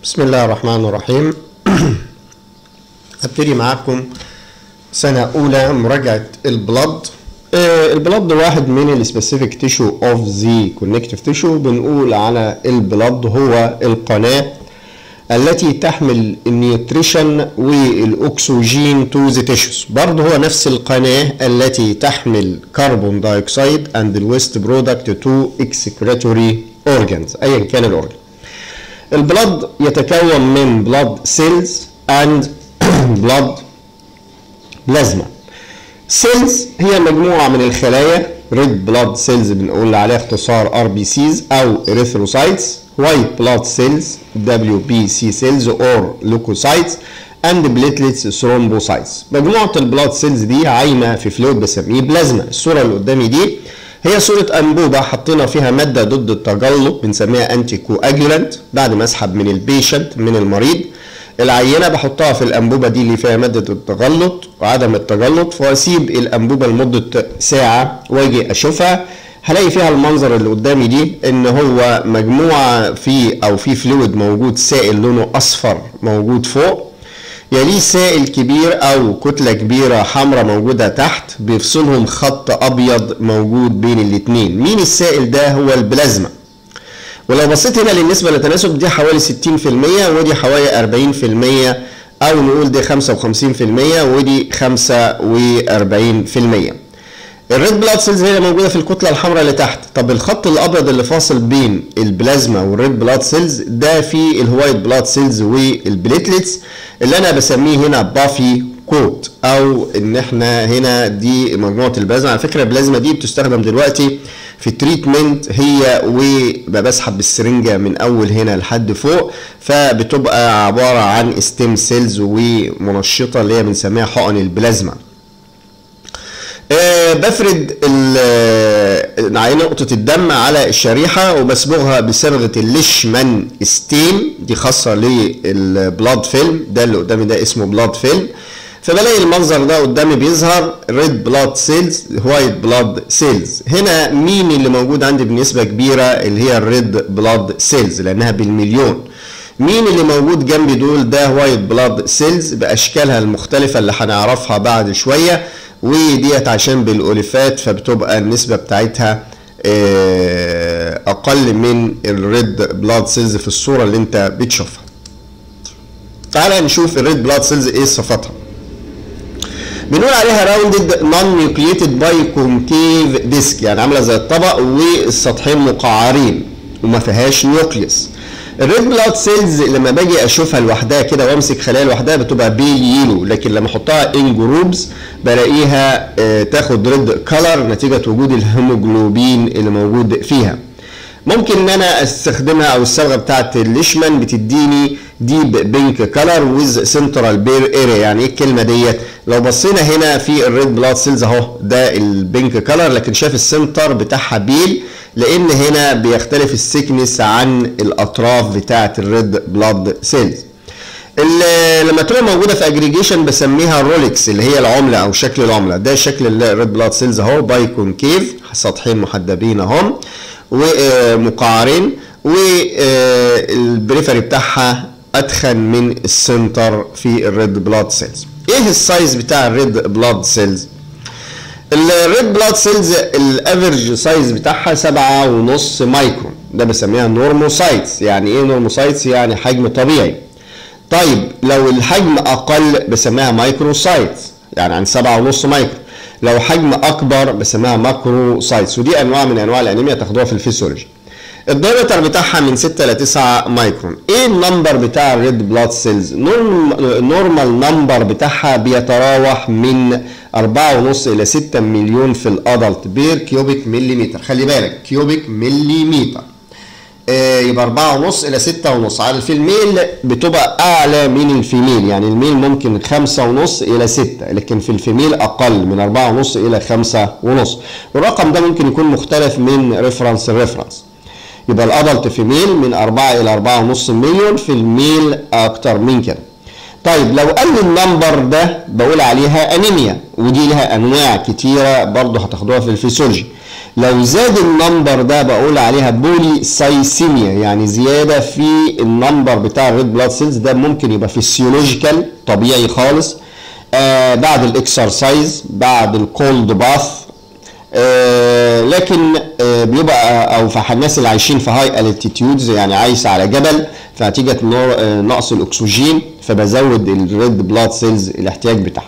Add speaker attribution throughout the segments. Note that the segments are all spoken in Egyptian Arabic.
Speaker 1: بسم الله الرحمن الرحيم هبتدي معاكم سنة أولى مراجعة البلد آه، البلد واحد من السبيسيفيك تيشو اوف ذا كونكتيف تيشو بنقول على البلد هو القناة التي تحمل النيوتريشن والاكسجين تو ذا تيشوز برضه هو نفس القناة التي تحمل كربون دايوكسيد اند الويست برودكت تو اكسكريتوري اورجانز ايا كان الاورجان البلد يتكون من بلاد سيلز اند بلاد بلازما سيلز هي مجموعة من الخلايا ريد بلاد سيلز بنقول عليها اختصار ار بي سيز او اريثروسايتس وايت بلاد سيلز دبليو بي سي سيلز اور لوكوسايتس اند بليتلتس ثرومبوسايتس مجموعة البلاد سيلز دي عايمة في فلويد بسميه بلازما الصورة اللي قدامي دي هي صورة أنبوبة حطينا فيها مادة ضد التجلط بنسميها أنتي كواجولانت بعد ما أسحب من البيشنت من المريض العينة بحطها في الأنبوبة دي اللي فيها مادة التجلط وعدم التجلط وأسيب الأنبوبة لمدة ساعة وأجي أشوفها هلاقي فيها المنظر اللي قدامي دي ان هو مجموعة في او في فلويد موجود سائل لونه اصفر موجود فوق يليه سائل كبير او كتله كبيره حمراء موجوده تحت بيفصلهم خط ابيض موجود بين الاثنين مين السائل ده هو البلازما ولو بصيت هنا للنسبه للتناسب دي حوالي 60% ودي حوالي 40% او نقول دي 55% ودي 45% الريد بلاد سيلز هي موجوده في الكتله الحمراء اللي تحت طب الخط الابيض اللي فاصل بين البلازما والريد بلاد سيلز ده في الوايت بلاد سيلز والبليتلتس اللي انا بسميه هنا بافي كوت او ان احنا هنا دي مجموعه البلازما على فكره البلازما دي بتستخدم دلوقتي في التريتمنت هي وبسحب بالسرنجه من اول هنا لحد فوق فبتبقى عباره عن ستيم سيلز ومنشطه اللي هي بنسميها حقن البلازما أه بفرد نقطة الدم على الشريحة وبصبغها بصبغة الليشمان ستين دي خاصة للبلاد فيلم ده اللي قدامي ده اسمه بلاد فيلم فبلاقي المنظر ده قدامي بيظهر ريد بلاد سيلز وايت بلاد سيلز هنا مين اللي موجود عندي بنسبة كبيرة اللي هي الريد بلاد سيلز لأنها بالمليون مين اللي موجود جنبي دول ده وايت بلاد سيلز بأشكالها المختلفة اللي هنعرفها بعد شوية وديت عشان بالالوفات فبتبقى النسبه بتاعتها اقل من الريد بلاد سيلز في الصوره اللي انت بتشوفها تعال نشوف الريد بلاد سيلز ايه صفاتها بنقول عليها راوندد نون نيوكليتد باي كونكيف ديسك يعني عامله زي الطبق والسطحين مقعرين وما فيهاش نيوكليوس الريد بلاد سيلز لما باجي اشوفها لوحدها كده وامسك خلايا لوحدها بتبقى بيل يلو لكن لما احطها ان جروبز بلاقيها آه تاخد ريد كلر نتيجه وجود الهيموجلوبين اللي موجود فيها ممكن ان انا استخدمها او الصبغه بتاعت الليشمان بتديني ديب بينك كلر ويز سنترال بير اريا يعني ايه الكلمه ديت لو بصينا هنا في الريد بلاد سيلز اهو ده البينك كلر لكن شايف السنتر بتاعها بيل لان هنا بيختلف السكنس عن الاطراف بتاعه الريد بلاد سيلز لما تبقى موجوده في اجريجيشن بسميها رولكس اللي هي العمله او شكل العمله ده شكل الريد بلاد سيلز اهو باي كونكيف سطحين محدبين اهم ومقعرين والبريفري بتاعها اتخن من السنتر في الريد بلاد سيلز ايه السايز بتاع الريد بلاد سيلز الريد بلاد سيلز الافرج سايز بتاعها سبعة ونص مايكرون ده بسميها نورموسايتس يعني ايه نورموسايتس يعني حجم طبيعي طيب لو الحجم اقل بسميها مايكروسايتس يعني عن سبعة ونص مايكرون لو حجم اكبر بسميها ماكروسايتس ودي انواع من انواع الانيميا تاخدوها في الفسيولوجي الدايمتر بتاعها من 6 ل 9 مايكرون ايه النمبر بتاع الريد بلاد سيلز نورمال نمبر بتاعها بيتراوح من 4.5 الى 6 مليون في الادلت بير كيوبيك مليمتر خلي بالك كيوبيك مليمتر آه يبقى 4.5 الى 6.5 على في الميل بتبقى اعلى من الفيميل يعني الميل ممكن 5.5 الى 6 لكن في الفيميل اقل من 4.5 الى 5.5 والرقم ده ممكن يكون مختلف من ريفرنس لريفرنس يبقى الادلت فيميل من 4 الى 4.5 مليون في الميل اكتر من كده طيب لو قل النمبر ده بقول عليها انيميا ودي لها انواع كتيره برضه هتاخدوها في الفسيولوجي لو زاد النمبر ده بقول عليها بولي سايسيميا يعني زياده في النمبر بتاع الريد بلاد سيلز ده ممكن يبقى فيسيولوجيكال طبيعي خالص آه بعد الاكسرسايز بعد الكولد باث آه لكن آه بيبقى او في الناس اللي عايشين في هاي التيتيودز يعني عايش على جبل فنتيجه آه نقص الاكسجين فبزود الريد بلاد سيلز الاحتياج بتاعها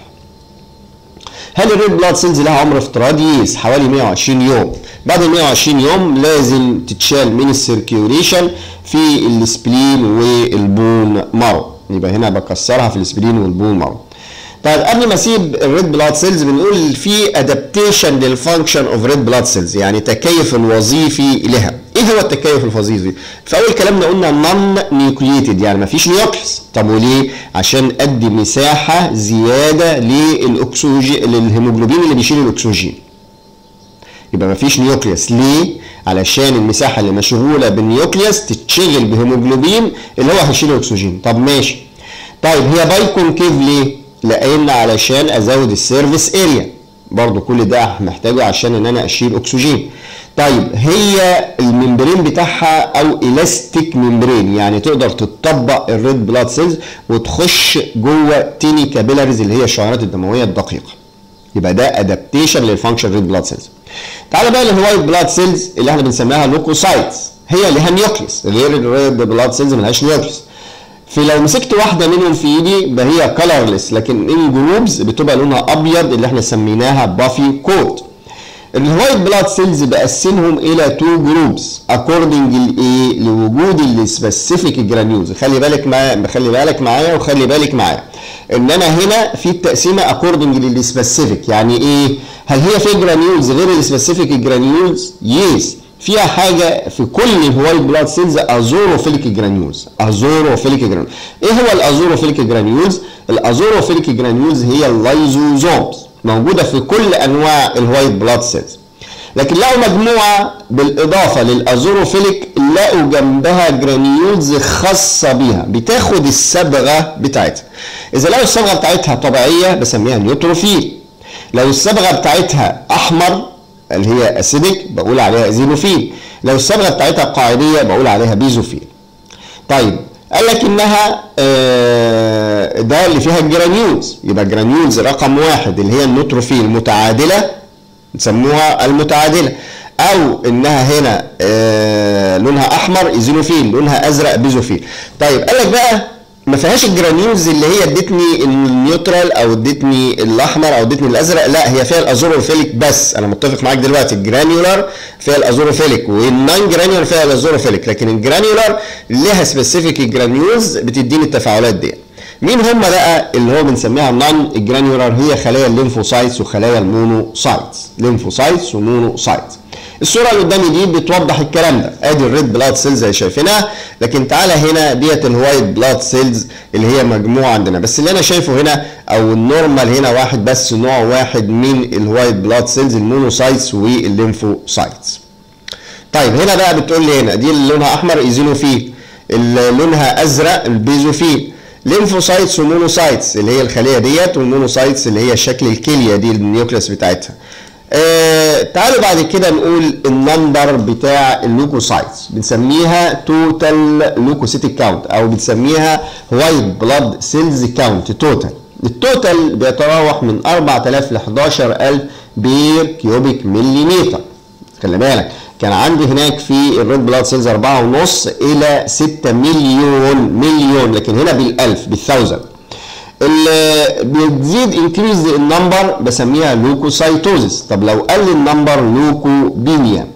Speaker 1: هل الريد بلاد سيلز لها عمر افتراضي؟ يس حوالي 120 يوم بعد ال 120 يوم لازم تتشال من السيركيوليشن في السبلين والبون مارو يبقى هنا بكسرها في السبلين والبون مارو طيب قبل ما اسيب الريد بلاد سيلز بنقول في ادابتيشن للفانكشن اوف ريد بلاد سيلز يعني تكيف الوظيفي لها ايه هو التكيف الوظيفي في اول كلامنا قلنا نون نيوكليتد يعني ما فيش نيوكليس طب وليه عشان ادي مساحه زياده للاكسجين للهيموجلوبين اللي بيشيل الاكسجين يبقى ما فيش نيوكليوس ليه علشان المساحه اللي مشغوله بالنيوكليوس تتشغل بهيموجلوبين اللي هو هيشيل الاكسجين طب ماشي طيب هي باي كونكيف ليه لان علشان ازود السيرفيس اريا برضو كل ده محتاجه عشان ان انا اشيل اكسجين طيب هي الممبرين بتاعها او الاستيك ممبرين يعني تقدر تطبق الريد بلاد سيلز وتخش جوه تيني كابيلاريز اللي هي الشعيرات الدمويه الدقيقه يبقى ده ادابتيشن للفانكشن ريد بلاد سيلز تعالى بقى للوايت بلاد سيلز اللي احنا بنسميها لوكوسايتس هي ليها نيوكليس غير الريد بلاد سيلز ملهاش نيوكليس في لو مسكت واحده منهم في ايدي يبقى هي كلرلس لكن ان جروبز بتبقى لونها ابيض اللي احنا سميناها بافي كوت الوايت بلاد سيلز بقسمهم الى تو جروبس اكوردنج لايه لوجود السبيسيفيك جرانيولز خلي بالك معايا خلي بالك معايا وخلي بالك معايا ان انا هنا في التقسيمه اكوردنج للسبيسيفيك يعني ايه هل هي في جرانيولز غير السبيسيفيك جرانيولز يس فيها حاجه في كل الوايت بلاد سيلز ازوروفيليك جرانيولز ازوروفيليك جرانيولز ايه هو الازوروفيليك جرانيولز الازوروفيليك جرانيولز هي اللايزوزومز موجوده في كل انواع الوايت بلاد سيلز لكن لقوا مجموعه بالاضافه للازوروفيليك لقوا جنبها جرانيولز خاصه بيها بتاخد الصبغه بتاعتها اذا لقوا الصبغه بتاعتها طبيعيه بسميها نيوتروفيل لو الصبغه بتاعتها احمر اللي هي اسيدك بقول عليها زينوفيل لو الصبغه بتاعتها قاعديه بقول عليها بيزوفيل طيب قال لك انها آه ده اللي فيها الجرانيولز يبقى الجرانيولز رقم واحد اللي هي النوتروفيل متعادله نسموها المتعادله او انها هنا آه لونها احمر ايزينوفيل لونها ازرق بيزوفيل طيب قال لك بقى ما فيهاش الجرانيولز اللي هي ادتني النيوترال او ادتني الاحمر او ادتني الازرق لا هي فيها الازوروفيليك بس انا متفق معاك دلوقتي الجرانيولار فيها الازوروفيليك والنون جرانيولار فيها الازوروفيليك لكن الجرانيولار لها سبيسيفيك جرانيولز بتديني التفاعلات دي مين هم بقى اللي هو بنسميها نون الجرانيولار هي خلايا الليمفوسايتس وخلايا المونوسايتس ليمفوسايتس ومونوسايتس الصوره اللي قدامي دي بتوضح الكلام ده ادي الريد بلاد سيلز زي شايفينها لكن تعالى هنا ديت الوايت بلاد سيلز اللي هي مجموعه عندنا بس اللي انا شايفه هنا او النورمال هنا واحد بس نوع واحد من الوايت بلاد سيلز المونوسايتس والليمفوسايتس طيب هنا بقى بتقول لي هنا دي اللي لونها احمر ايزينوفيل اللي لونها ازرق البيزوفيل ليمفوسايتس ومونوسايتس اللي هي الخليه ديت والمونوسايتس اللي هي شكل الكليه دي النيوكليس بتاعتها آه تعالوا بعد كده نقول النمبر بتاع اللوكوسايتس بنسميها توتال لوكوسيتيك كاونت او بنسميها وايت بلاد سيلز كاونت توتال التوتال بيتراوح من 4000 ل 11000 بير كيوبيك مليمتر خلي بالك كان عندي هناك في الريد بلاد سيلز 4.5 الى 6 مليون مليون لكن هنا بالالف بالثاوزند اللي بتزيد انكريز النمبر بسميها لوكوسايتوزيس طب لو قل النمبر لوكوبينيا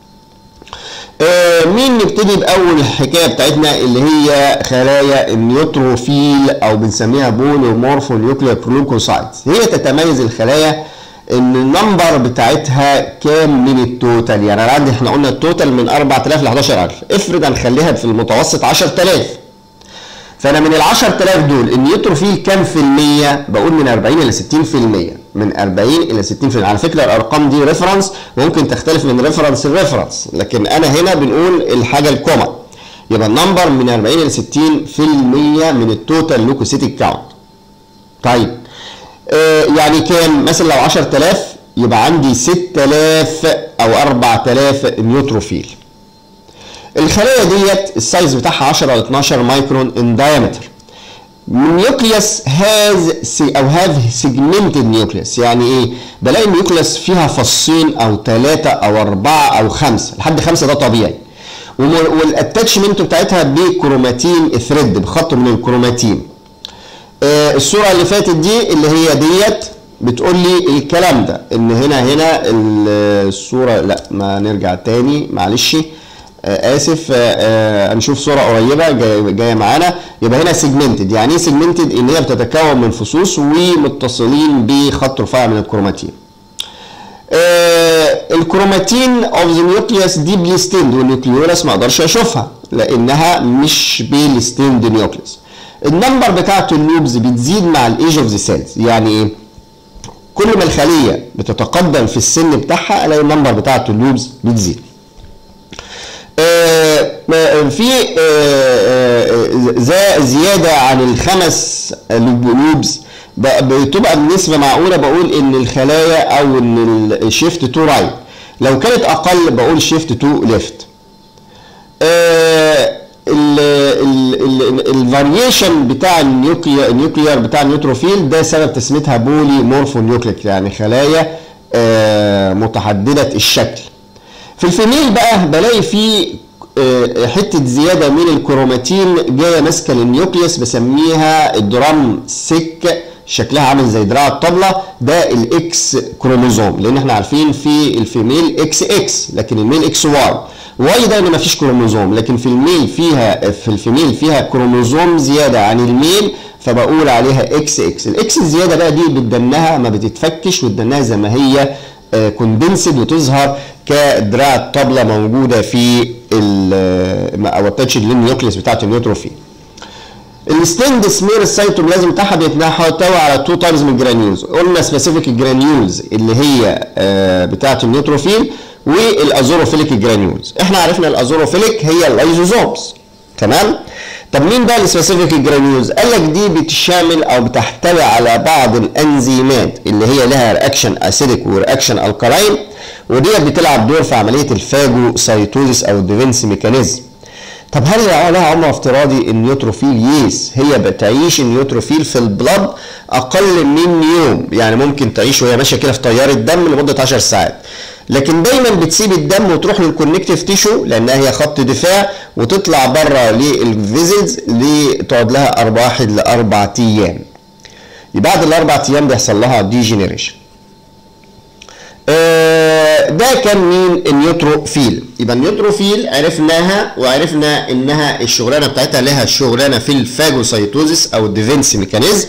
Speaker 1: آه مين نبتدي باول الحكايه بتاعتنا اللي هي خلايا النيوتروفيل او بنسميها بوليمورفو نيوكلير لوكوسايتس هي تتميز الخلايا ان النمبر بتاعتها كام من التوتال يعني انا عندي احنا قلنا التوتال من 4000 ل 11000 افرض هنخليها في المتوسط 10000 فانا من ال 10000 دول النيوتروفيل كام في المية؟ بقول من 40 الى 60% من 40 الى 60% على فكره الارقام دي ريفرنس ممكن تختلف من ريفرنس لريفرنس لكن انا هنا بنقول الحاجه الكومن يبقى النمبر من 40 الى 60% من التوتال لوكوسيتيك كاونت طيب آه يعني كام مثلا لو 10000 يبقى عندي 6000 او 4000 نيوتروفيل الخلايا ديت السايز بتاعها 10 ل 12 مايكرون ان diameter النيوكليوس هاز او هاف سيجمنتد نيوكليوس يعني ايه بلاقي النيوكليوس فيها فصين او ثلاثه او اربعه او خمسه لحد خمسه ده طبيعي والاتاتشمنت بتاعتها بكروماتين ثريد بخط من الكروماتين آه الصوره اللي فاتت دي اللي هي ديت بتقول لي الكلام ده ان هنا هنا الصوره لا ما نرجع تاني معلش آه اسف آه هنشوف صوره قريبه جايه جاي معانا يبقى هنا سيجمنتد يعني ايه سيجمنتد ان هي بتتكون من فصوص ومتصلين بخط رفيع من الكروماتين آه الكروماتين اوف ذا نيوكليوس ديبلي ستيند والنيوكليولاس ما اقدرش اشوفها لانها مش بالستيند نيوكليوس النمبر بتاعت اللوبز بتزيد مع الايج اوف ذا سيلز يعني ايه كل ما الخليه بتتقدم في السن بتاعها الاقي النمبر بتاعت اللوبز بتزيد آه في آه زياده عن الخمس لوبز بتبقى بنسبه معقوله بقول ان الخلايا او ان الشيفت تو رايت لو كانت اقل بقول شيفت تو ليفت الفاريشن بتاع النيوكلير النيوكلير بتاع النيوتروفيل ده سبب تسميتها بولي مورفو نيوكليك يعني خلايا آه متحدده الشكل في الفيميل بقى بلاقي فيه آه حته زياده من الكروماتين جايه ماسكه للنيوكليوس بسميها الدرام سك شكلها عامل زي دراع الطبله ده الاكس كروموزوم لان احنا عارفين في الفيميل اكس اكس لكن الميل اكس واي واي ده ان مفيش كروموزوم لكن في الميل فيها في الفيميل فيها كروموزوم زياده عن الميل فبقول عليها اكس اكس الاكس الزياده بقى دي بتدنها ما بتتفكش وتدنها زي ما هي كوندنسد وتظهر كدراع الطبله موجوده في او اتاتشد للنيوكليس بتاعت النيوتروفيل الستند سمير السيتوبلازم بتاعها بيتحتوي على تو تايبز من الجرانيولز قلنا سبيسيفيك جرانيولز اللي هي آه بتاعه النيوتروفيل والازوروفيليك جرانيولز احنا عرفنا الازوروفيليك هي الايزوزومز تمام طب مين بقى السبيسيفيك جرانيولز قال لك دي بتشامل او بتحتوي على بعض الانزيمات اللي هي لها رياكشن اسيديك ورياكشن الكالاين وديت بتلعب دور في عمليه الفاجوسايتوزيس او الديفنس ميكانيزم طب هل لها عمر افتراضي النيوتروفيل يس هي بتعيش النيوتروفيل في البلد اقل من يوم يعني ممكن تعيش وهي ماشيه كده في تيار الدم لمده 10 ساعات لكن دايما بتسيب الدم وتروح للكونكتيف تيشو لانها هي خط دفاع وتطلع بره للفيزلز لتقعد لها واحد لاربع ايام بعد الاربع ايام بيحصل لها ديجينيريشن ده كان مين النيوتروفيل يبقى النيوتروفيل عرفناها وعرفنا انها الشغلانه بتاعتها لها شغلانه في الفاجوسايتوزيس او الديفنس ميكانيزم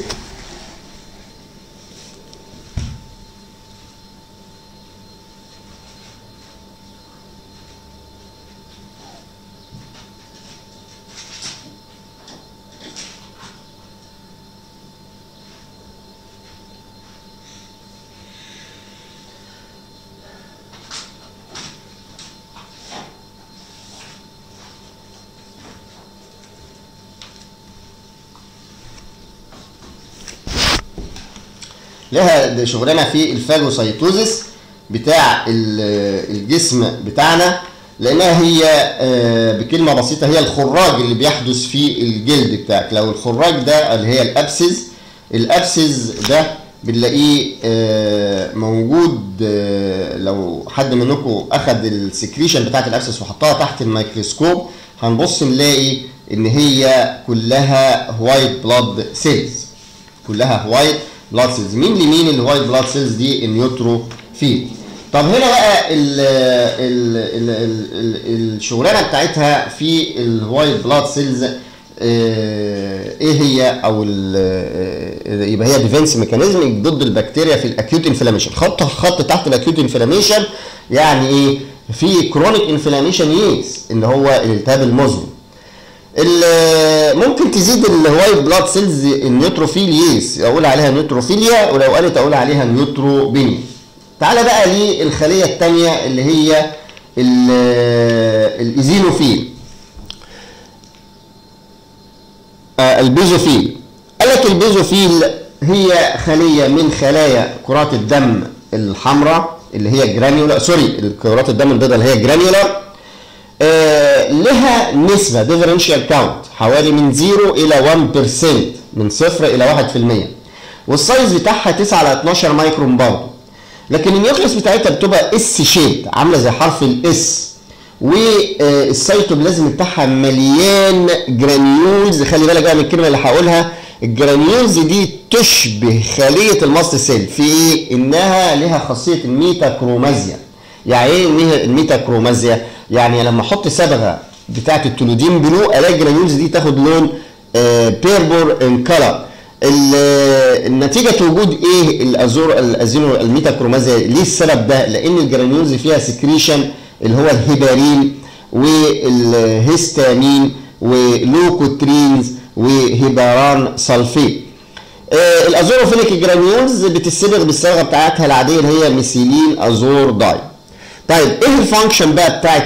Speaker 1: لها شغلانه في الفاجوسايتوزيس بتاع الجسم بتاعنا لانها هي بكلمه بسيطه هي الخراج اللي بيحدث في الجلد بتاعك لو الخراج ده اللي هي الابسز الابسز ده بنلاقيه موجود لو حد منكم اخذ السكريشن بتاعت الابسس وحطها تحت الميكروسكوب هنبص نلاقي ان هي كلها وايت بلاد سيلز كلها وايت بلاد سيلز مين لمين الوايت بلاد سيلز دي النيوتروفيل طب هنا بقى ال ال ال ال ال الشغلانه بتاعتها في الوايت بلاد سيلز ايه هي او يبقى هي ديفنس ميكانيزم ضد البكتيريا في الاكيوت انفلاميشن خط خط تحت الاكيوت انفلاميشن يعني ايه في كرونيك انفلاميشن يس اللي هو الالتهاب المزمن ممكن تزيد الوايت بلاد سيلز النيوتروفيل يس اقول عليها نيوتروفيليا ولو قالت اقول عليها نيوتروبينيا تعالى بقى للخليه الثانيه اللي هي الايزينوفيل آه البيزوفيل قال لك البيزوفيل هي خليه من خلايا كرات الدم الحمراء اللي هي جرانيولار سوري كرات الدم البيضاء اللي هي جرانيولار آه لها نسبه ديفرنشال كاونت حوالي من 0 الى 1% من صفر الى 1% والسايز بتاعها 9 على 12 مايكرون برضه لكن النيوكليس بتاعتها بتبقى اس شيب عامله زي حرف الاس والسيتوبلازم بتاعها مليان جرانيولز خلي بالك بقى من الكلمه اللي هقولها الجرانيولز دي تشبه خليه الماست سيل في ايه؟ انها لها خاصيه الميتاكرومازيا يعني ايه الميتاكرومازيا؟ يعني لما احط صبغه بتاعه التلودين بلو الاقي الجرانيولز دي تاخد لون بيربور ان كلر النتيجة وجود ايه الازور الازينو الميتاكرومازيا ليه السبب ده؟ لان الجرانيولز فيها سكريشن اللي هو الهيبارين والهيستامين ولوكوترينز وهيباران سلفيت آه الازوروفيليك جرانيولز بتتصبغ بالصبغه بتاعتها العاديه اللي هي ميثيلين ازور داي طيب ايه الفانكشن بقى بتاعت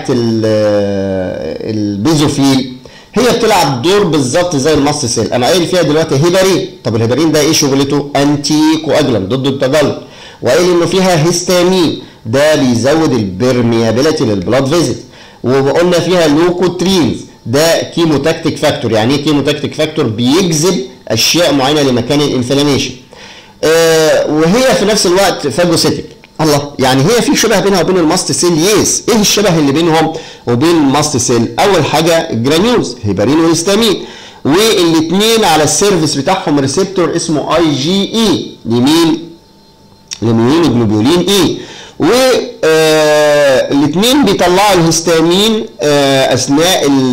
Speaker 1: البيزوفيل هي بتلعب دور بالظبط زي الماست سيل انا قايل فيها دلوقتي هيبارين طب الهيبارين ده ايه شغلته انتي كواجلان ضد التجلط وقايل انه فيها هيستامين ده بيزود البرميابيليتي للبلاد فيزيت وقلنا فيها لوكوترينز ده كيموتاكتيك فاكتور يعني ايه كيموتاكتيك فاكتور بيجذب اشياء معينه لمكان الانفلاميشن آه وهي في نفس الوقت فاجوسيتيك الله يعني هي في شبه بينها وبين الماست سيل يس ايه الشبه اللي بينهم وبين الماست سيل اول حاجه الجرانيولز هيبارين وهيستامين والاثنين على السيرفيس بتاعهم ريسبتور اسمه اي جي اي لمين لمين جلوبولين اي والاثنين بيطلعوا الهستامين آه اثناء ال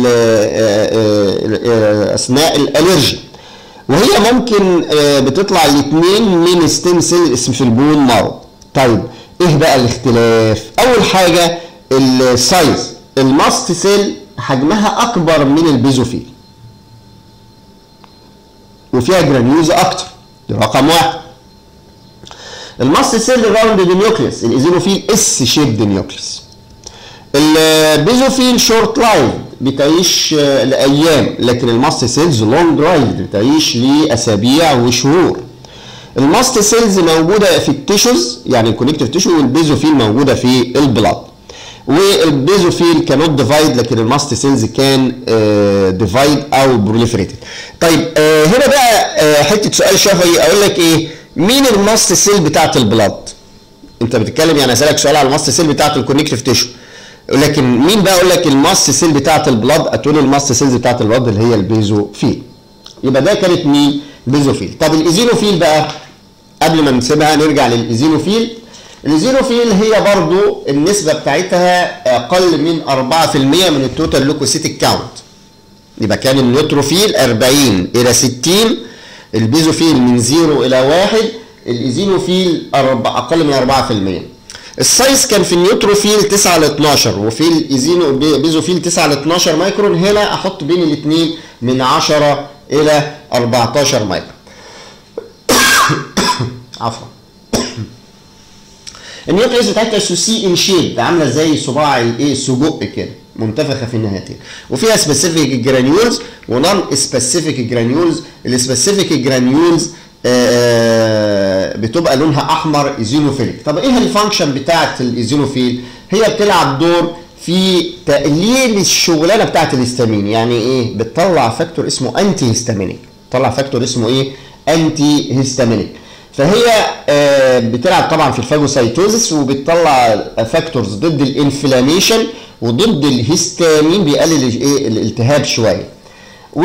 Speaker 1: آه اثناء الالرجي وهي ممكن آه بتطلع الاثنين من ستيم سيل اسم في البون مارو طيب ايه بقى الاختلاف اول حاجه السايز الماست سيل حجمها اكبر من البيزوفيل وفيها جرانيوز اكتر دي رقم واحد الماست سيل راوند نيوكليس الايزينوفيل اس شيبد نيوكليس البيزوفيل شورت لايف بتعيش لايام لكن الماست سيلز لونج لايف بتعيش لاسابيع وشهور الماست سيلز موجوده في التيشوز يعني الكونكتيف تيشو والبيزوفيل موجوده في البلاد والبيزوفيل كانوت ديفايد لكن الماست سيلز كان ديفايد او بروليفريتد طيب آه هنا بقى آه حته سؤال شفوي اقول لك ايه مين الماست سيل بتاعت البلاد انت بتتكلم يعني اسالك سؤال على الماست سيل بتاعت الكونكتيف تيشو لكن مين بقى اقول لك الماست سيل بتاعت البلاد هتقول الماست سيلز بتاعت البلاد اللي هي البيزوفيل يبقى ده كانت مين بيزوفيل طب الايزينوفيل بقى قبل ما نسيبها نرجع للايزينوفيل الايزينوفيل هي برضو النسبه بتاعتها اقل من 4% من التوتال لوكوسيتيك كاونت يبقى كان النيوتروفيل 40 الى 60 البيزوفيل من 0 الى 1 الايزينوفيل اقل من 4% السايز كان في النيوتروفيل 9 ل 12 وفي الايزينو بيزوفيل 9 ل 12 مايكرون هنا احط بين الاثنين من 10 الى 14 مايكرون عفوا النيوكليس بتاعتها سوسي ان شيب عامله زي صباع الايه السجق كده منتفخه في النهايتين وفيها سبيسيفيك جرانيولز ونون سبيسيفيك جرانيولز السبيسيفيك جرانيولز بتبقى لونها احمر ايزينوفيليك طب ايه الفانكشن بتاعه الايزينوفيل هي بتلعب دور في تقليل الشغلانه بتاعه الهستامين يعني ايه بتطلع فاكتور اسمه انتي هيستامينيك بتطلع فاكتور اسمه ايه انتي هيستامينيك فهي بتلعب طبعا في الفاجوسايتوزس وبتطلع فاكتورز ضد الانفلاميشن وضد الهستامين بيقلل ايه الالتهاب شويه و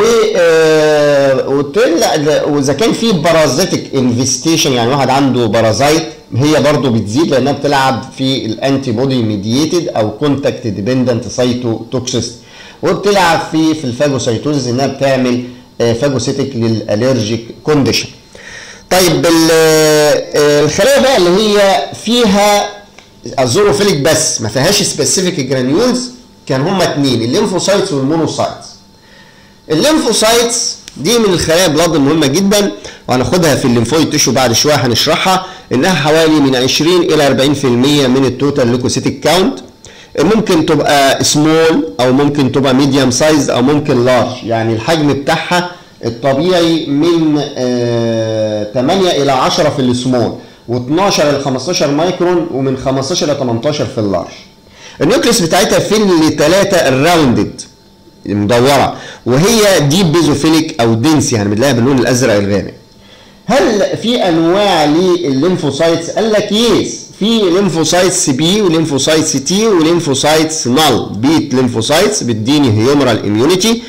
Speaker 1: واذا كان في بارازيتك انفستيشن يعني واحد عنده بارازايت هي برضو بتزيد لانها بتلعب في الانتي بودي ميدييتد او كونتاكت ديبندنت سايتوتوكسيس وبتلعب في في الفاجوسايتوزس انها بتعمل فاجوسيتك للالرجيك كونديشن طيب الخلايا بقى اللي هي فيها الزوروفيليك بس ما فيهاش سبيسيفيك جرانيولز كان هما اتنين الليمفوسايتس والمونوسايتس الليمفوسايتس دي من الخلايا بلاد المهمه جدا وهناخدها في الليمفويد تيشو بعد شويه هنشرحها انها حوالي من 20 الى 40% من التوتال ليكوسيتيك كاونت ممكن تبقى سمول او ممكن تبقى ميديوم سايز او ممكن لارج يعني الحجم بتاعها الطبيعي من آه 8 الى 10 في السمول و12 ل 15 مايكرون ومن 15 ل 18 في اللارج النيوكليس بتاعتها في اللي 3 الراوندد مدوره وهي ديب بيزوفيليك او دنسي يعني بنلاقيها باللون الازرق الغامق هل في انواع للليمفوسايتس قال لك يس في ليمفوسايتس بي وليمفوسايتس تي وليمفوسايتس نال بيت ليمفوسايتس بتديني هيومرال اميونيتي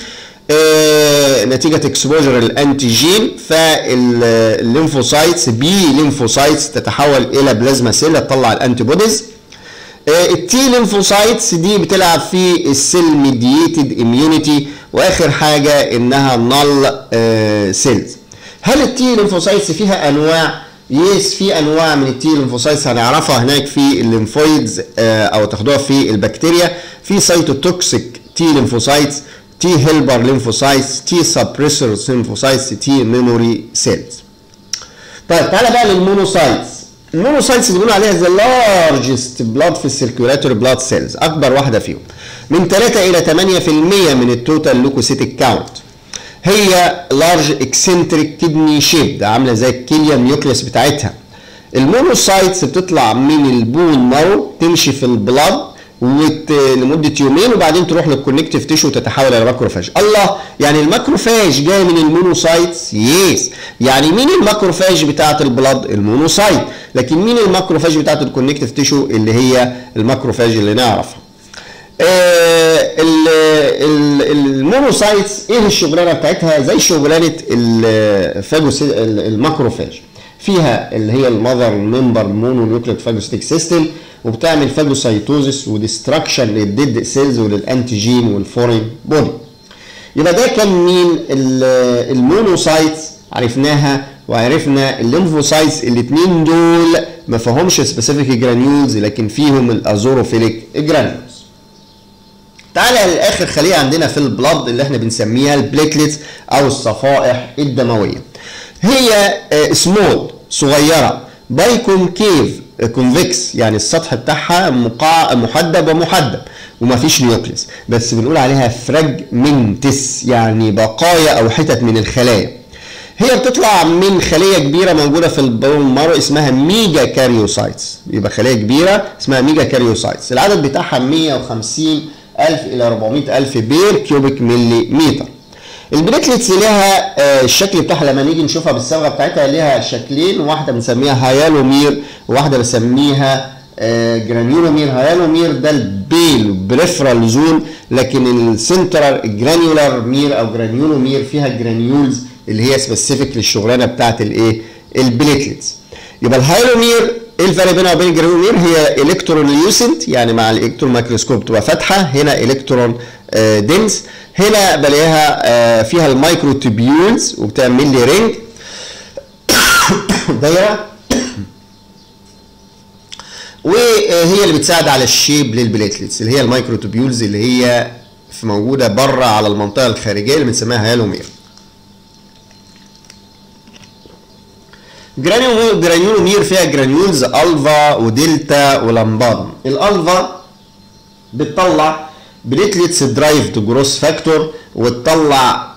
Speaker 1: آه نتيجة اكسبوجر الانتيجين فالليمفوسايتس بي ليمفوسايتس تتحول الى بلازما سيل تطلع الانتي بوديز آه التي ليمفوسايتس دي بتلعب في السيل ميدييتد اميونيتي واخر حاجة انها نال آه سيلز هل التي ليمفوسايتس فيها انواع يس في انواع من التي ليمفوسايتس هنعرفها هناك في الليمفويدز او تاخدوها في البكتيريا في سيتوتوكسيك تي ليمفوسايتس تي هيلبر ليمفوسايتس تي سبريسور ليمفوسايتس تي ميموري سيلز طيب تعالى بقى للمونوسايتس المونوسايتس اللي بيقولوا عليها ذا لارجست بلاد في السيركيولاتوري بلاد سيلز اكبر واحده فيهم من 3 الى 8% من التوتال لوكوسيتيك كاونت هي لارج اكسنتريك كدني شيب عامله زي الكليه النيوكليس بتاعتها المونوسايتس بتطلع من البون مارو تمشي في البلاد وت... لمده يومين وبعدين تروح للكونكتيف تيشو وتتحول الى ماكروفاج الله يعني الماكروفاج جاي من المونوسايتس يس يعني مين الماكروفاج بتاعه البلاد المونوسايت لكن مين الماكروفاج بتاعه الكونكتيف تيشو اللي هي الماكروفاج اللي نعرفها آه المونوسايتس ايه الشغلانه بتاعتها زي شغلانه الفاجوس الماكروفاج فيها اللي هي المذر ممبر مونو نيوكليك فاجوستيك سيستم وبتعمل فاجوسايتوزس وديستراكشن للديد سيلز وللانتيجين والفورين بودي يبقى ده كان مين المونوسايتس عرفناها وعرفنا الليمفوسايتس الاثنين دول ما فيهمش سبيسيفيك جرانيولز لكن فيهم الازوروفيليك جرانيولز تعالى للاخر خليه عندنا في البلد اللي احنا بنسميها البليتلتس او الصفائح الدمويه هي سمول صغيره باي كونكيف كونفكس يعني السطح بتاعها مقع محدب ومحدب ومفيش نيوكليس بس بنقول عليها فراجمنتس يعني بقايا او حتت من الخلايا هي بتطلع من خليه كبيره موجوده في البون مارو اسمها ميجا كاريوسايتس يبقى خليه كبيره اسمها ميجا كاريوسايتس العدد بتاعها 150 1000 الى 400 الف بير كيوبيك ملي متر البليتلتس ليها آه الشكل بتاعها لما نيجي نشوفها بالصبغه بتاعتها ليها شكلين واحده بنسميها هيالومير وواحده بنسميها آه جرانيولومير هيالومير ده البيل بريفرال زون لكن السنترال الجرانيولار مير او جرانيولومير فيها جرانيولز اللي هي سبيسيفيك للشغلانه بتاعت الايه البليتلتس يبقى الهيالومير ايه الفرق بينها وبين الجرانيولومير هي الكترون ليوسنت يعني مع الالكترون مايكروسكوب تبقى فاتحه هنا الكترون آه دنس هنا بلاقيها آه فيها المايكرو تيبيولز وبتعمل لي رينج دايره وهي اللي بتساعد على الشيب للبليتلتس اللي هي المايكرو تيبيولز اللي هي في موجوده بره على المنطقه الخارجيه اللي بنسميها هيالومير جرانيولومير فيها جرانيولز الفا ودلتا ولامباد الالفا بتطلع بليتلتس درايفد جروس فاكتور وتطلع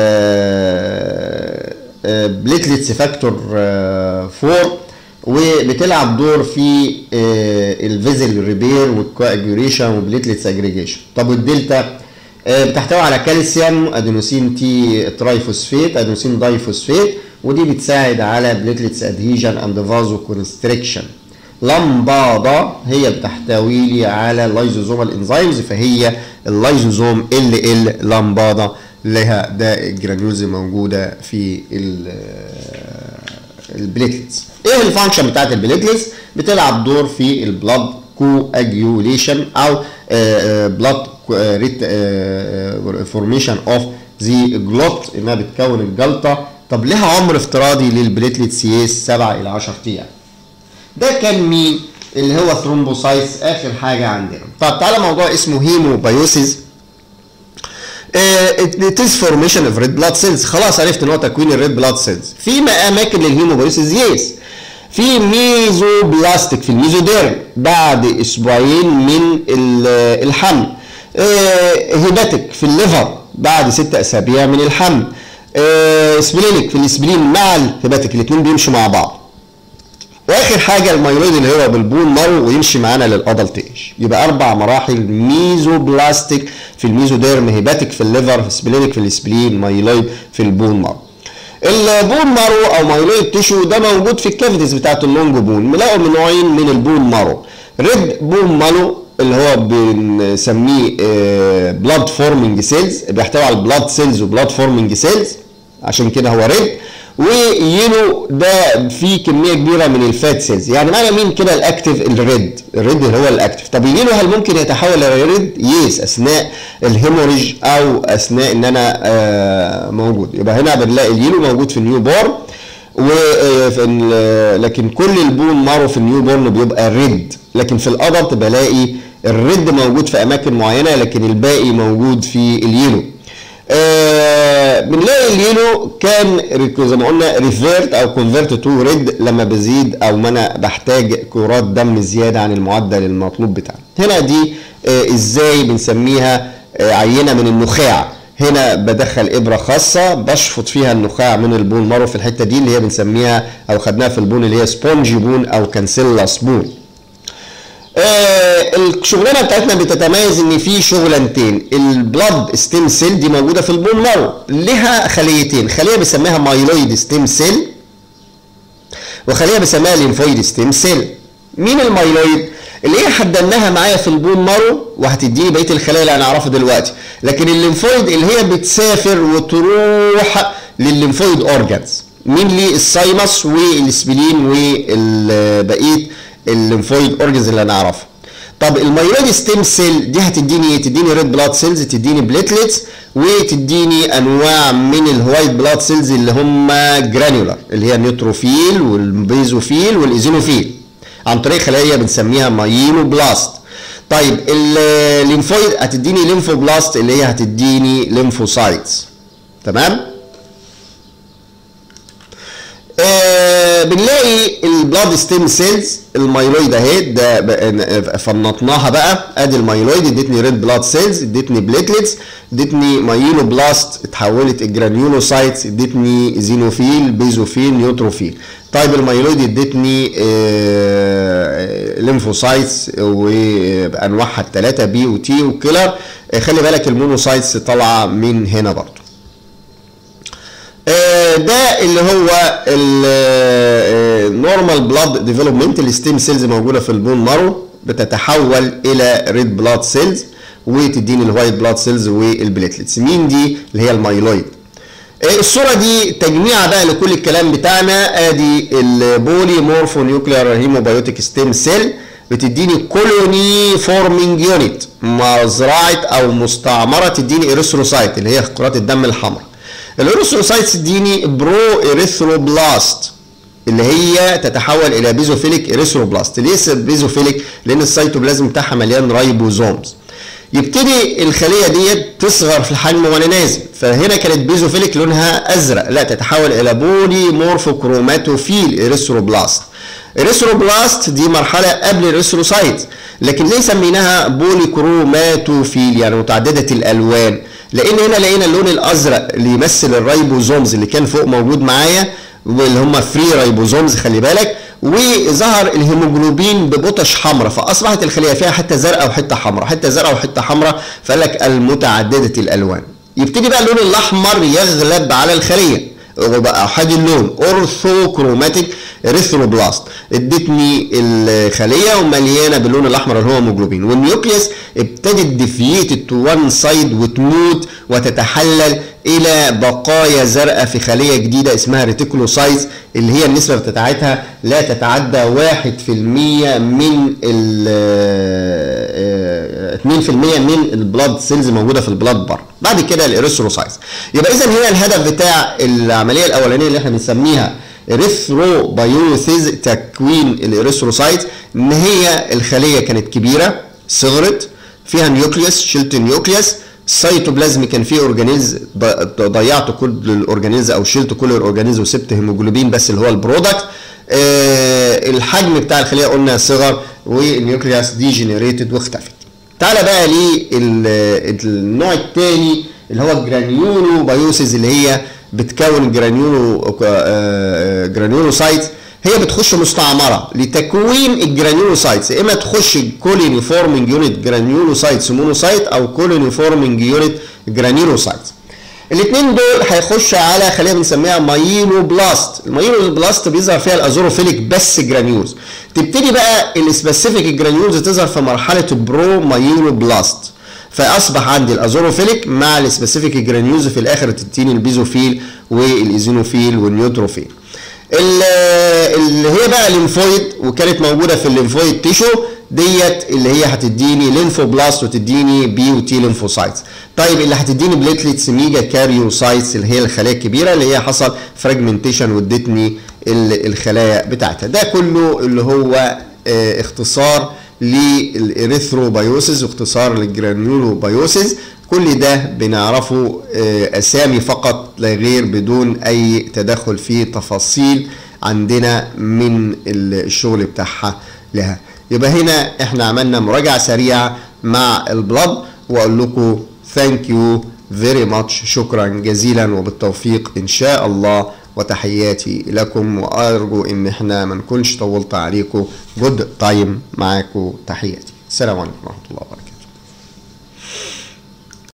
Speaker 1: بليتلتس فاكتور 4 وبتلعب دور في الفيزل ريبير والكواجوريشن وبليتلتس اجريجيشن طب والدلتا بتحتوي على كالسيوم ادينوسين تي ترايفوسفيت ادينوسين دايفوسفيت ودي بتساعد على بليتلتس ادهيجن اند فازو كونستريكشن لمباضة هي بتحتوي لي على اللايزوزومال انزيمز فهي اللايزوزوم ال ال لمباضة لها ده الجرانيولز موجودة في البليتلتس ايه الفانكشن بتاعت البليتلتس بتلعب دور في البلاد كواجيوليشن او بلاد فورميشن اوف ذا جلوت انها بتكون الجلطه طب لها عمر افتراضي للبليتلت سياس 7 الى 10 ايام ده كان مين اللي هو ثرومبوسايتس اخر حاجه عندنا طب تعالى موضوع اسمه هيموبايوسيس ات از فورميشن اوف ريد بلاد سيلز خلاص عرفت ان هو تكوين الريد بلاد سيلز في اماكن للهيموبايوسيس يس في ميزو بلاستيك في الميزوديرم بعد اسبوعين من الحمل هيباتيك في الليفر بعد ست اسابيع من الحمل سبلينيك في الاسبلين مع الهيباتيك الاثنين بيمشوا مع بعض واخر حاجه الميلويد اللي هو بالبون مارو ويمشي معانا للادلت ايج يبقى اربع مراحل ميزو بلاستيك في الميزوديرم هيباتيك في الليفر سبلينيك في السبلين مايلويد في البون مارو البون مارو او مايلويد تيشو ده موجود في الكافيتيز بتاعت اللونج بون ملاقوا من نوعين من البون مارو ريد بون مارو اللي هو بنسميه بلاد فورمنج سيلز بيحتوي على البلاد سيلز وبلاد فورمنج سيلز عشان كده هو ريد ويلو ده فيه كميه كبيره من الفات سيلز يعني معنى مين كده الاكتف الريد الريد اللي هو الاكتف طب اليلو هل ممكن يتحول الى ريد يس اثناء الهيموريج او اثناء ان انا آه موجود يبقى هنا بنلاقي اليلو موجود في النيو بورن و لكن كل البون مارو في النيو بورن بيبقى ريد لكن في الادلت بلاقي الريد موجود في اماكن معينه لكن الباقي موجود في اليلو آه بنلاقي اليلو كان زي ما قلنا ريفيرت او كونفيرت تو ريد لما بزيد او ما انا بحتاج كرات دم زياده عن المعدل المطلوب بتاعنا هنا دي آه ازاي بنسميها آه عينه من النخاع هنا بدخل ابره خاصه بشفط فيها النخاع من البون مارو في الحته دي اللي هي بنسميها او خدناها في البون اللي هي سبونجي بون او كانسيلاس بون آه الشغلانه بتاعتنا بتتميز ان في شغلانتين البلاد ستيم سيل دي موجوده في البون مارو لها خليتين خليه بنسميها مايلويد ستيم سيل وخليه بنسميها ليمفويد ستيم سيل مين المايلويد اللي هي حددناها معايا في البون مارو وهتديني بقيه الخلايا اللي هنعرفها دلوقتي لكن الليمفويد اللي هي بتسافر وتروح للليمفويد اورجانز مين لي السايمس والسبلين وبقيه الليمفويد اورجنز اللي هنعرفها طب المايلويد ستيم سيل دي هتديني ايه تديني ريد بلاد سيلز تديني بليتلتس وتديني انواع من الوايت بلاد سيلز اللي هم جرانيولار اللي هي النيوتروفيل والبيزوفيل والايزينوفيل عن طريق خلايا بنسميها مايلو بلاست طيب الليمفويد هتديني ليمفوبلاست اللي هي هتديني ليمفوسايتس تمام آه بنلاقي البلاد ستيم سيلز المايلويد اهي ده فنطناها بقى ادي المايلويد ادتني ريد بلاد سيلز ادتني بليتلتس ادتني مايلو بلاست اتحولت الجرانيولوسايتس ادتني زينوفيل بيزوفيل نيوتروفيل طيب المايلويد ادتني آه ليمفوسايتس وانواعها الثلاثه بي وتي وكيلر آه خلي بالك المونوسايتس طالعه من هنا برضه ده اللي هو النورمال بلاد ديفلوبمنت الستيم سيلز موجوده في البون مارو بتتحول الى ريد بلاد سيلز وتديني الوايت بلاد سيلز والبليتلتس مين دي اللي هي المايلويد الصوره دي تجميعه بقى لكل الكلام بتاعنا ادي البولي مورفو نيوكليار هيموبايوتيك ستيم سيل بتديني كولوني فورمينج يونت مزرعه او مستعمره تديني اريثروسايت اللي هي كرات الدم الحمراء الاريثروسايتس تديني برو اريثروبلاست اللي هي تتحول الى بيزوفيليك اريثروبلاست ليه بيزوفيليك لان السيتوبلازم بتاعها مليان رايبوزومز يبتدي الخليه ديت تصغر في الحجم وانا نازل فهنا كانت بيزوفيليك لونها ازرق لا تتحول الى بولي مورفوكروماتوفيل اريثروبلاست اريثروبلاست دي مرحله قبل الاريثروسايت لكن ليه سميناها بولي كروماتوفيل يعني متعدده الالوان لان هنا لقينا اللون الازرق اللي يمثل الرايبوزومز اللي كان فوق موجود معايا واللي هم فري رايبوزومز خلي بالك وظهر الهيموجلوبين ببطش حمراء فاصبحت الخليه فيها حته زرقاء وحته حمراء حته زرقاء وحته حمراء فقال لك المتعدده الالوان يبتدي بقى اللون الاحمر يغلب على الخليه وبقى احادي اللون اورثوكروماتيك اريثروبلاست ادتني الخليه ومليانه باللون الاحمر اللي هو هيموجلوبين والنيوكليوس ابتدت ديفييتد تو وان سايد وتموت وتتحلل الى بقايا زرقاء في خليه جديده اسمها ريتيكولوسايتس اللي هي النسبه بتاعتها لا تتعدى 1% من ال 2% من البلاد سيلز موجوده في البلاد بره بعد كده الاريثروسايتس يبقى اذا هنا الهدف بتاع العمليه الاولانيه اللي احنا بنسميها اريثروبايوسيز تكوين الاريثروسايت ان هي الخليه كانت كبيره صغرت فيها نيوكليوس شلت النيوكليوس السيتوبلازم كان فيه اورجانيز ضيعت كل الاورجانيز او شلت كل الاورجانيز وسبت هيموجلوبين بس اللي هو البرودكت آه الحجم بتاع الخليه قلنا صغر والنيوكليوس دي جنريتد واختفت تعالى بقى للنوع الثاني اللي هو الجرانيولو بايوسيز اللي هي بتكون جرانيولو جرانيولوسايت هي بتخش مستعمره لتكوين الجرانيولوسايتس يا اما تخش كوليني فورمنج يونت جرانيولوسايتس مونوسايت او كوليني فورمنج يونت جرانيولوسايتس الاثنين دول هيخشوا على خلينا بنسميها مايلو بلاست المايلو بلاست بيظهر فيها الازوروفيليك بس جرانيولز تبتدي بقى السبيسيفيك جرانيولز تظهر في مرحله برو مايلو بلاست فاصبح عندي الازوروفيليك مع السبيسيفيك جرانيولز في الاخر تديني البيزوفيل والايزينوفيل والنيوتروفيل اللي هي بقى الليمفويد وكانت موجوده في الليمفويد تيشو ديت اللي هي هتديني لينفوبلاست وتديني بي وتي لينفوسايتس طيب اللي هتديني بليتلتس ميجا كاريوسايتس اللي هي الخلايا الكبيره اللي هي حصل فراجمنتيشن وادتني الخلايا بتاعتها ده كله اللي هو اه اختصار للاريثروبايوسيس واختصار للجرانيولوبايوسيس كل ده بنعرفه اه اسامي فقط لا غير بدون اي تدخل في تفاصيل عندنا من الشغل بتاعها لها يبقى هنا احنا عملنا مراجعه سريعه مع البلد واقول لكم ثانك يو فيري ماتش شكرا جزيلا وبالتوفيق ان شاء الله وتحياتي لكم وارجو ان احنا ما نكونش طولت عليكم جود تايم معاكم تحياتي السلام عليكم ورحمه الله وبركاته